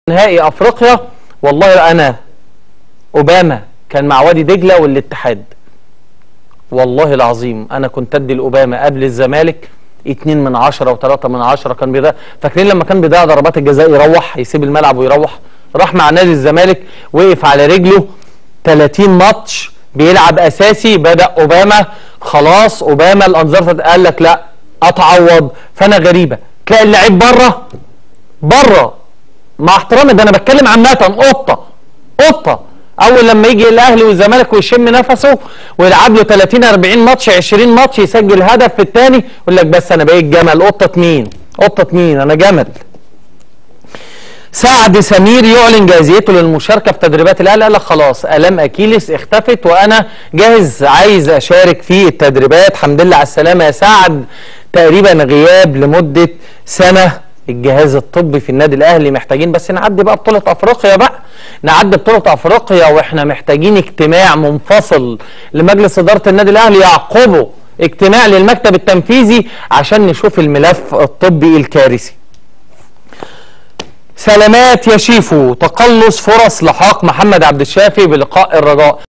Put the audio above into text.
نهائي افريقيا والله انا اوباما كان مع وادي دجله والاتحاد والله العظيم انا كنت ادي لاوباما قبل الزمالك اتنين من عشرة وتلاتة من عشرة كان بيضيع فاكرين لما كان بيضيع ضربات الجزاء يروح يسيب الملعب ويروح راح مع نادي الزمالك وقف على رجله 30 ماتش بيلعب اساسي بدا اوباما خلاص اوباما الانظار قال لك لا اتعوض فانا غريبه تلاقي اللعيب بره بره مع احترامي ده انا بتكلم عامه قطه قطه اول لما يجي الاهلي والزمالك ويشم نفسه ويلعب له 30 40 ماتش 20 ماتش يسجل هدف في الثاني يقول لك بس انا بقيت جمل قطه مين قطه مين انا جمل سعد سمير يعلن جاهزيته للمشاركه في تدريبات الاهلي قال لك خلاص الام اكيلس اختفت وانا جاهز عايز اشارك في التدريبات الحمد لله على السلامه يا سعد تقريبا غياب لمده سنه الجهاز الطبي في النادي الاهلي محتاجين بس نعدي بقى بطوله افريقيا بقى نعدي بطوله افريقيا واحنا محتاجين اجتماع منفصل لمجلس اداره النادي الاهلي يعقبه اجتماع للمكتب التنفيذي عشان نشوف الملف الطبي الكارثي سلامات يا شيفو تقلص فرص لحاق محمد عبد الشافي بلقاء الرجاء